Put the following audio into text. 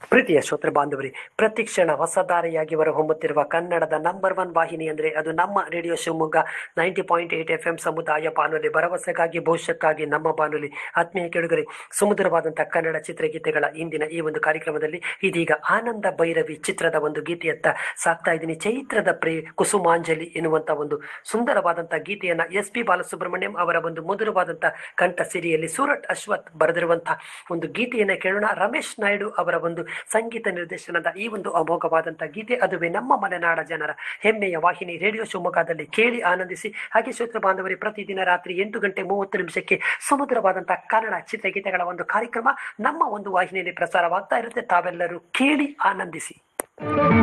ಪ್ರೀತಿಯ ಶ್ರೋತೃ ಬಾಂಧವರಿ ಪ್ರತಿಕ್ಷಣ ಹೊಸದಾರಿಯಾಗಿ ಹೊಮ್ಮುತ್ತಿರುವ ಕನ್ನಡದ ನಂಬರ್ ಒನ್ ವಾಹಿನಿ ಅಂದರೆ ಅದು ನಮ್ಮ radio Shivamogga ninety point eight F M ಸಮುದಾಯ ಬಾನುಲಿ ಭರವಸೆಗಾಗಿ ಭವಿಷ್ಯಕ್ಕಾಗಿ ನಮ್ಮ ಬಾನುಲಿ ಆತ್ಮೀಯ ಕೆಡುಗರೆ ಸುಮಧುರವಾದಂತಹ ಕನ್ನಡ ಚಿತ್ರಗೀತೆಗಳ ಇಂದಿನ ಈ ಒಂದು ಕಾರ್ಯಕ್ರಮದಲ್ಲಿ ಇದೀಗ ಆನಂದ ಭೈರವಿ ಚಿತ್ರದ ಒಂದು ಗೀತೆಯತ್ತ ಸಾಕ್ತಾ ಇದ್ದೀನಿ ಚೈತ್ರದ ಪ್ರೇ ಕುಸುಮಾಂಜಲಿ ಎನ್ನುವಂತ ಒಂದು ಸುಂದರವಾದಂತಹ ಗೀತೆಯನ್ನ ಎಸ್ ಪಿ ಬಾಲಸುಬ್ರಹ್ಮಣ್ಯಂ ಅವರ ಒಂದು ಮಧುರವಾದಂತಹ ಕಂಠ ಸಿರಿಯಲ್ಲಿ ಸೂರಟ್ ಅಶ್ವಥ್ ಬರೆದಿರುವಂತಹ ಒಂದು ಗೀತೆಯನ್ನ ಕೇಳೋಣ ರಮೇಶ್ ನಾಯ್ಡು ಅವರ ಒಂದು ಸಂಗೀತ ನಿರ್ದೇಶನದ ಈ ಒಂದು ಅಮೋಘವಾದಂತಹ ಗೀತೆ ಅದುವೇ ನಮ್ಮ ಮಲೆನಾಡ ಜನರ ಹೆಮ್ಮೆಯ ವಾಹಿನಿ ರೇಡಿಯೋ ಶಿವಮೊಗ್ಗದಲ್ಲಿ ಕೇಳಿ ಆನಂದಿಸಿ ಹಾಗೆ ಶ್ರೋತೃ ಬಾಂಧವರೇ ಪ್ರತಿದಿನ ರಾತ್ರಿ ಎಂಟು ಗಂಟೆ ಮೂವತ್ತು ನಿಮಿಷಕ್ಕೆ ಸುಮಧುರವಾದಂತಹ ಕನ್ನಡ ಚಿತ್ರಗೀತೆಗಳ ಒಂದು ಕಾರ್ಯಕ್ರಮ ನಮ್ಮ ಒಂದು ವಾಹಿನಿಯಲ್ಲಿ ಪ್ರಸಾರವಾಗ್ತಾ ಇರುತ್ತೆ ತಾವೆಲ್ಲರೂ ಕೇಳಿ ಆನಂದಿಸಿ